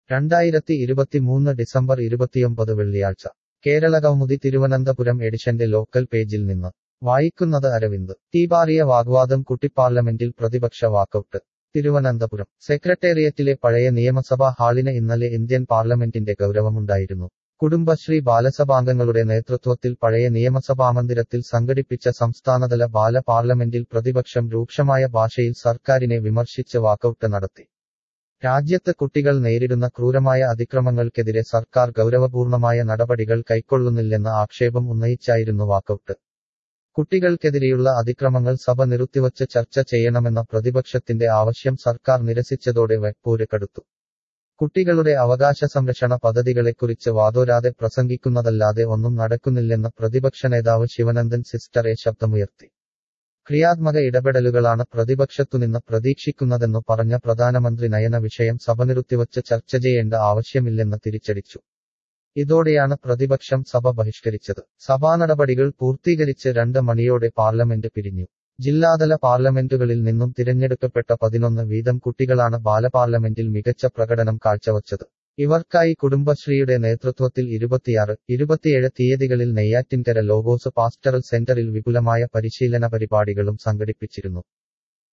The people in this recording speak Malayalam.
രണ്ടായിരത്തി ഇരുപത്തിമൂന്ന് ഡിസംബർ ഇരുപത്തിയൊമ്പത് വെള്ളിയാഴ്ച കേരള കൗമുദി തിരുവനന്തപുരം എഡിഷന്റെ ലോക്കൽ പേജിൽ നിന്ന് വായിക്കുന്നത് അരവിന്ദ് തീപാറിയ വാഗ്വാദം കുട്ടിപ്പാർലമെന്റിൽ പ്രതിപക്ഷ വാക്കൌട്ട് തിരുവനന്തപുരം സെക്രട്ടേറിയറ്റിലെ പഴയ നിയമസഭാ ഹാളിന് ഇന്നലെ ഇന്ത്യൻ പാർലമെന്റിന്റെ ഗൗരവമുണ്ടായിരുന്നു കുടുംബശ്രീ ബാലസഭാംഗങ്ങളുടെ നേതൃത്വത്തിൽ പഴയ നിയമസഭാ മന്ദിരത്തിൽ സംഘടിപ്പിച്ച സംസ്ഥാനതല ബാല പാർലമെന്റിൽ പ്രതിപക്ഷം രൂക്ഷമായ ഭാഷയിൽ സർക്കാരിനെ വിമർശിച്ച് വാക്കൌട്ട് നടത്തി രാജ്യത്ത് കുട്ടികൾ നേരിടുന്ന ക്രൂരമായ അതിക്രമങ്ങൾക്കെതിരെ സർക്കാർ ഗൗരവപൂർണമായ നടപടികൾ കൈക്കൊള്ളുന്നില്ലെന്ന ആക്ഷേപം ഉന്നയിച്ചായിരുന്നു വാക്കൌട്ട് കുട്ടികൾക്കെതിരെയുള്ള അതിക്രമങ്ങൾ സഭ നിർത്തിവച്ച് ചർച്ച ചെയ്യണമെന്ന പ്രതിപക്ഷത്തിന്റെ ആവശ്യം സർക്കാർ നിരസിച്ചതോടെ വെപ്പൂര് കടുത്തു കുട്ടികളുടെ അവകാശ സംരക്ഷണ പദ്ധതികളെക്കുറിച്ച് വാതോരാതെ പ്രസംഗിക്കുന്നതല്ലാതെ ഒന്നും നടക്കുന്നില്ലെന്ന പ്രതിപക്ഷ നേതാവ് ശിവനന്ദൻ സിസ്റ്ററെ ശബ്ദമുയർത്തി ക്രിയാത്മക ഇടപെടലുകളാണ് പ്രതിപക്ഷത്തുനിന്ന് പ്രതീക്ഷിക്കുന്നതെന്നു പറഞ്ഞ പ്രധാനമന്ത്രി നയന വിഷയം സഭ നിർത്തിവച്ച് ചർച്ച ചെയ്യേണ്ട ആവശ്യമില്ലെന്ന് തിരിച്ചടിച്ചു ഇതോടെയാണ് പ്രതിപക്ഷം സഭ ബഹിഷ്കരിച്ചത് സഭാ നടപടികൾ പൂർത്തീകരിച്ച് രണ്ട് മണിയോടെ പാർലമെന്റ് പിരിഞ്ഞു ജില്ലാതല പാർലമെന്റുകളിൽ നിന്നും തിരഞ്ഞെടുക്കപ്പെട്ട പതിനൊന്ന് വീതം കുട്ടികളാണ് ബാലപാർലമെന്റിൽ മികച്ച പ്രകടനം കാഴ്ചവച്ചത് ഇവർക്കായി കുടുംബശ്രീയുടെ നേതൃത്വത്തിൽ ഇരുപത്തിയാറ് ഇരുപത്തിയേഴ് തീയതികളിൽ നെയ്യാറ്റിൻകര ലോഗോസ് പാസ്റ്ററൽ സെന്ററിൽ വിപുലമായ പരിശീലന പരിപാടികളും സംഘടിപ്പിച്ചിരുന്നു